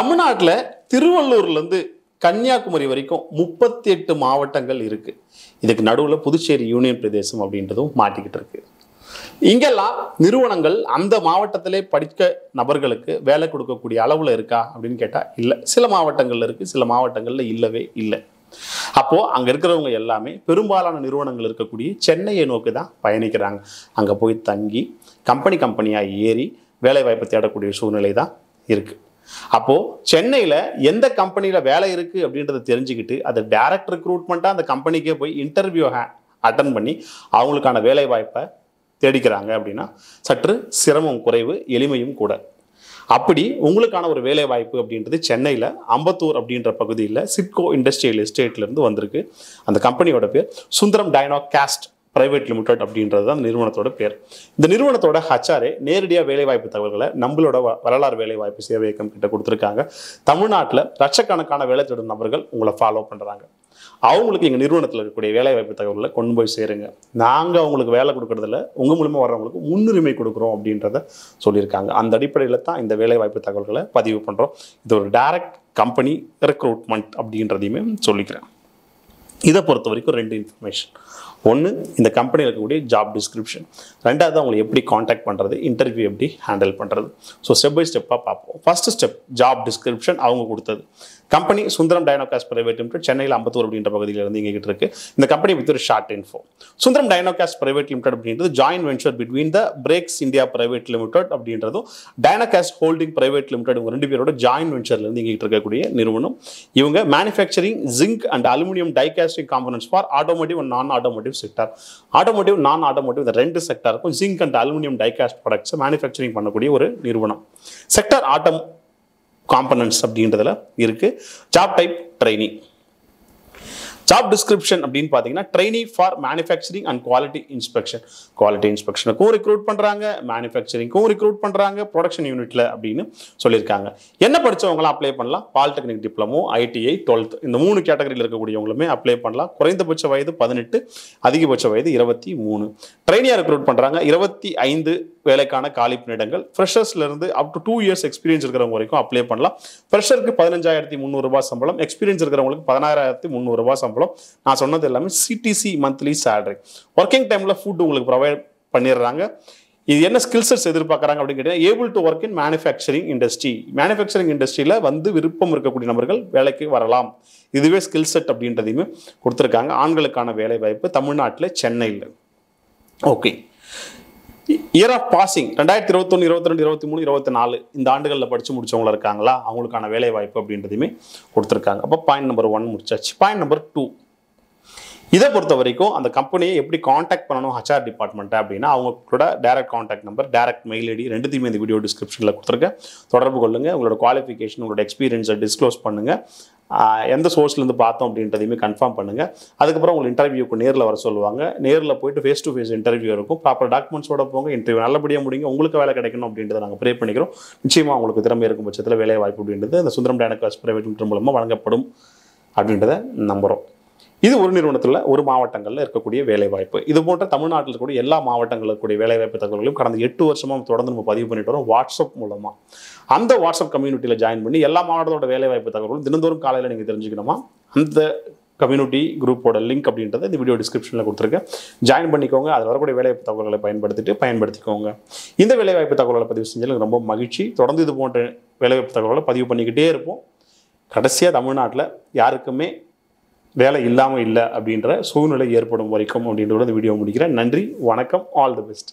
தமிழ்நாட்டில் திருவள்ளூர்லேருந்து கன்னியாகுமரி வரைக்கும் முப்பத்தி எட்டு மாவட்டங்கள் இருக்கு இதுக்கு நடுவில் புதுச்சேரி யூனியன் பிரதேசம் அப்படின்றதும் மாட்டிக்கிட்டு இருக்கு இங்கெல்லாம் நிறுவனங்கள் அந்த மாவட்டத்திலே படிக்க நபர்களுக்கு வேலை கொடுக்கக்கூடிய அளவில் இருக்கா அப்படின்னு கேட்டால் இல்லை சில மாவட்டங்கள்ல இருக்கு சில மாவட்டங்களில் இல்லவே இல்லை அப்போ அங்க இருக்கிறவங்க எல்லாமே பெரும்பாலான நிறுவனங்கள் இருக்கக்கூடிய சென்னையை நோக்கி தான் பயணிக்கிறாங்க அங்க போய் தங்கி கம்பெனி கம்பெனியா ஏறி வேலை வாய்ப்பு தேடக்கூடிய சூழ்நிலை தான் இருக்கு அப்போ சென்னையில எந்த கம்பெனியில வேலை இருக்கு அப்படின்றத தெரிஞ்சுக்கிட்டு அது டைரக்ட் ரெக்ரூட்மெண்ட்டாக அந்த கம்பெனிக்கே போய் இன்டர்வியூ அட்டன் பண்ணி அவங்களுக்கான வேலை வாய்ப்பை தேடிக்கிறாங்க அப்படின்னா சற்று சிரமம் குறைவு எளிமையும் கூட அப்படி உங்களுக்கான ஒரு வேலை வாய்ப்பு அப்படின்றது சென்னையில் அம்பத்தூர் அப்படின்ற பகுதியில் சிட்கோ இண்டஸ்ட்ரியல் எஸ்டேட்லேருந்து வந்திருக்கு அந்த கம்பெனியோட பேர் Sundaram Dynacast private limited அப்படின்றது தான் அந்த நிறுவனத்தோட பேர் இந்த நிறுவனத்தோட ஹச்ஆர்ஏ நேரடியாக வேலைவாய்ப்பு தகவல்களை நம்மளோட வ- வரலாறு வேலைவாய்ப்பு சேவை இயக்கம் கிட்ட கொடுத்துருக்காங்க தமிழ்நாட்டில் லட்சக்கணக்கான வேலை தேடும் நபர்கள் உங்களை ஃபாலோ பண்ணுறாங்க அவங்களுக்கு எங்கள் நிறுவனத்தில் இருக்கக்கூடிய வேலைவாய்ப்பு தகவல்களை கொண்டு போய் சேருங்க நாங்கள் அவங்களுக்கு வேலை கொடுக்கறதில்ல உங்கள் மூலிமா வர்றவங்களுக்கு முன்னுரிமை கொடுக்குறோம் அப்படின்றத சொல்லியிருக்காங்க அந்த அடிப்படையில் தான் இந்த வேலைவாய்ப்பு தகவல்களை பதிவு பண்ணுறோம் இது ஒரு டைரக்ட் கம்பெனி ரெக்ரூட்மெண்ட் அப்படின்றதையுமே சொல்லிக்கிறேன் இதை பொறுத்த வரைக்கும் ரெண்டு இன்ஃபர்மேஷன் ஒன்று இந்த கம்பெனியில் இருக்கக்கூடிய ஜாப் டிஸ்கிரிப்ஷன் ரெண்டாவது அவங்களை எப்படி காண்டாக்ட் பண்ணுறது இன்டர்வியூ எப்படி ஹேண்டில் பண்ணுறது ஸோ ஸ்டெப் பை ஸ்டெப்பாக பார்ப்போம் ஃபர்ஸ்ட் ஸ்டெப் ஜாப் டிஸ்கிரிப்ஷன் அவங்க கொடுத்தது company Sundaram Dynacast private limited சென்னையில் அம்பத்தூர் அப்படின்ற பகுதியில் இருந்து இங்கே கிட்ட இருக்கு இந்த கம்பெனி வித் ஒரு short info Sundaram Dynacast private limited அப்படின்றது join venture between the Brakes India private limited அப்படின்றதும் டைனோகாஸ் ஹோல்டிங் பிரைவேட் லிமிடெட் இவங்க ரெண்டு பேரோட ஜாயின் வெஞ்சர்ல இருந்து இங்கே கிட்ட இருக்கக்கூடிய நிறுவனம் இவங்க manufacturing zinc and aluminium die casting components for automotive and non automotive sector automotive non automotive இந்த ரெண்டு செக்டாருக்கும் ஜிங்க் அண்ட் அலுமினியம் டைகாஸ்ட் ப்ராடக்ட்ஸை மேனுஃபேக்சரிங் பண்ணக்கூடிய ஒரு நிறுவனம் செக்டார் ஆட்டம் காம்பனன்ட்ஸ் அப்படின்றதுல இருக்கு job type training job description அப்படின்னு பார்த்தீங்கன்னா trainee for manufacturing and quality inspection quality இன்ஸ்பெக்ஷனுக்கும் ரெக்ரூட் பண்ணுறாங்க மேனுஃபேக்சரிங்க்கும் ரெக்ரூட் பண்ணுறாங்க ப்ரொடக்ஷன் யூனிட்ல அப்படின்னு சொல்லியிருக்காங்க என்ன படிச்சவங்களாம் அப்ளை பண்ணலாம் பாலிடெக்னிக் டிப்ளமோ ஐடிஐ டுவெல்த் இந்த மூணு கேட்டகரியில் இருக்கக்கூடியவங்களுமே அப்ளை பண்ணலாம் குறைந்தபட்ச வயது பதினெட்டு அதிகபட்ச வயது இருபத்தி மூணு ட்ரைனியாக ரெக்ரூட் பண்ணுறாங்க இருபத்தி ஐந்து வேலைக்கான காலி பணியிடங்கள் ஃப்ரெஷர்ஸ்ல இருந்து up to two years experience இருக்கிறவங்க வரைக்கும் அப்ளை பண்ணலாம் ஃப்ரெஷருக்கு பதினஞ்சாயிரத்தி முந்நூறுரூபா சம்பளம் எக்ஸ்பீரியன்ஸ் இருக்கிறவங்களுக்கு பதினாயிரத்தி முந்நூறுரூபா சம்பளம் நான் சொன்னது எல்லாமே சிடிசி மந்த்லி salary ஒர்க்கிங் டைமில் ஃபுட் உங்களுக்கு ப்ரொவைட் பண்ணிடுறாங்க இது என்ன ஸ்கில் செட்ஸ் எதிர்பார்க்குறாங்க அப்படின்னு கேட்டீங்கன்னா able to work in manufacturing industry manufacturing இண்டஸ்ட்ரியில் வந்து விருப்பம் இருக்கக்கூடிய நபர்கள் வேலைக்கு வரலாம் இதுவே ஸ்கில் செட் அப்படின்றதையுமே கொடுத்துருக்காங்க ஆண்களுக்கான வேலை வாய்ப்பு தமிழ்நாட்டில் சென்னையில் ஓகே இயர் ஆஃப் பாசிங் ரெண்டாயிரத்தி இருபத்தொன்று இருபத்தி ரெண்டு இருபத்தி மூணு இருபத்தி நாலு இந்த ஆண்டுகளில் படித்து முடிச்சவங்கள இருக்காங்களா அவங்களுக்கான வேலை வாய்ப்பு அப்படின்றதையுமே கொடுத்துருக்காங்க அப்போ பாயிண்ட் நம்பர் ஒன் முடிச்சாச்சு பாயிண்ட் நம்பர் டூ இதை பொறுத்த வரைக்கும் அந்த கம்பெனியை எப்படி காண்டாக்ட் பண்ணணும் ஹச்ஆர் டிபார்ட்மெண்ட்டை அப்படின்னா அவங்களோட direct contact number direct mail ID ரெண்டுத்தையுமே இந்த வீடியோ டிஸ்கிரிப்ஷனில் கொடுத்துருக்கேன் தொடர்பு கொள்ளுங்க உங்களோட குவாலிஃபிகேஷன் உங்களோட எக்ஸ்பீரியன்ஸை டிஸ்க்ளோஸ் பண்ணுங்க ஆஹ் எந்த சோர்ஸ்லேருந்து பார்த்தோம் அப்படின்றதையுமே கன்ஃபார்ம் பண்ணுங்க அதுக்கப்புறம் உங்களை இன்டர்வியூக்கு நேரில் வர சொல்லுவாங்க நேரில் போயிட்டு ஃபேஸ் டு ஃபேஸ் இன்டர்வியூ இருக்கும் ப்ராப்பர் டாக்குமெண்ட்ஸோட போங்க இன்டர்வியூ நல்லபடியாக முடிங்க உங்களுக்கு வேலை கிடைக்கணும் அப்படின்றத நாங்கள் ப்ரே பண்ணிக்கிறோம் நிச்சயமாக உங்களுக்கு திறமை இருக்கும் பட்சத்தில் வேலை வாய்ப்பு அப்படின்றது இந்த சுந்தரம் டைனகாஸ் பிரைவேட் லிமிடெட் மூலமாக வழங்கப்படும் அப்படின்றத நம்புகிறோம் இது ஒரு நிறுவனத்தில் ஒரு மாவட்டங்களில் இருக்கக்கூடிய வேலைவாய்ப்பு இது போன்ற தமிழ்நாட்டில் இருக்கக்கூடிய எல்லா மாவட்டங்களில் இருக்கக்கூடிய வேலைவாய்ப்பு தகவல்களையும் கடந்த எட்டு வருஷமாக தொடர்ந்து நம்ம பதிவு பண்ணிட்டு வரோம் வாட்ஸ்அப் மூலமாக அந்த வாட்ஸ்அப் கம்யூனிட்டியில் ஜாயின் பண்ணி எல்லா மாவட்டத்தோட வேலைவாய்ப்பு தகவல்களும் தினந்தோறும் காலையில் நீங்கள் தெரிஞ்சுக்கணுமா அந்த கம்யூனிட்டி குரூப்போட லிங்க் அப்படின்றத இந்த வீடியோ டிஸ்கிரிப்ஷனில் கொடுத்துருக்கேன் ஜாயின் பண்ணிக்கோங்க அதில் வரக்கூடிய வேலைவாய்ப்பு தகவல்களை பயன்படுத்திட்டு பயன்படுத்திக்கோங்க இந்த வேலைவாய்ப்பு தகவல்களை பதிவு செஞ்சதில் எனக்கு ரொம்ப மகிழ்ச்சி தொடர்ந்து இது போன்ற வேலைவாய்ப்பு தகவல்களை பதிவு பண்ணிக்கிட்டே இருப்போம் கடைசியாக தமிழ்நாட்டில் யாருக்குமே வேலை இல்லாமல் இல்லை அப்படின்ற சூழ்நிலை ஏற்படும் வரைக்கும் அப்படின்றத இந்த வீடியோ முடிக்கிறேன் நன்றி வணக்கம் ஆல் தி பெஸ்ட்